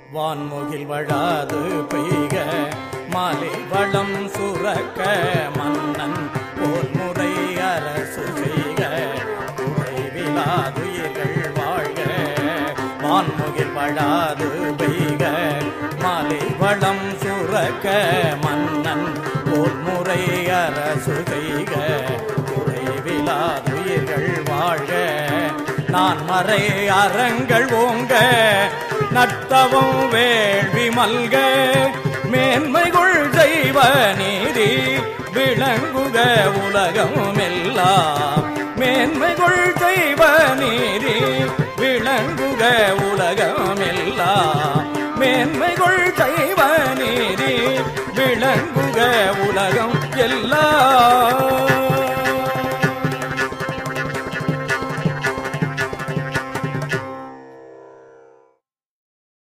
வான்முகில் வழாது பெய்க மாலை வளம் சுரக்க மன்னன் போல் முறை அரசு செய்க குறைவிலாதுயிர்கள் வாழ்க வான்முகில் வழாது பெய்க மாலை வளம் சுரக்க மன்னன் போல் முறை அரசு செய்க குறைவிலாதுயிர்கள் வாழ்க நான் மறை அறங்கள் ஓங்க நட்டவும் வேள்வி மல்க மேன்மைகுள் தெய்வ நீதி விளங்குக உலகம் எல்லாம் மேன்மைகுள் தெய்வ நீதி விளங்குக உலகம் எல்லாம் மேன்மைகுள் தெய்வ நீதி விளங்குக உலகம் எல்லாம்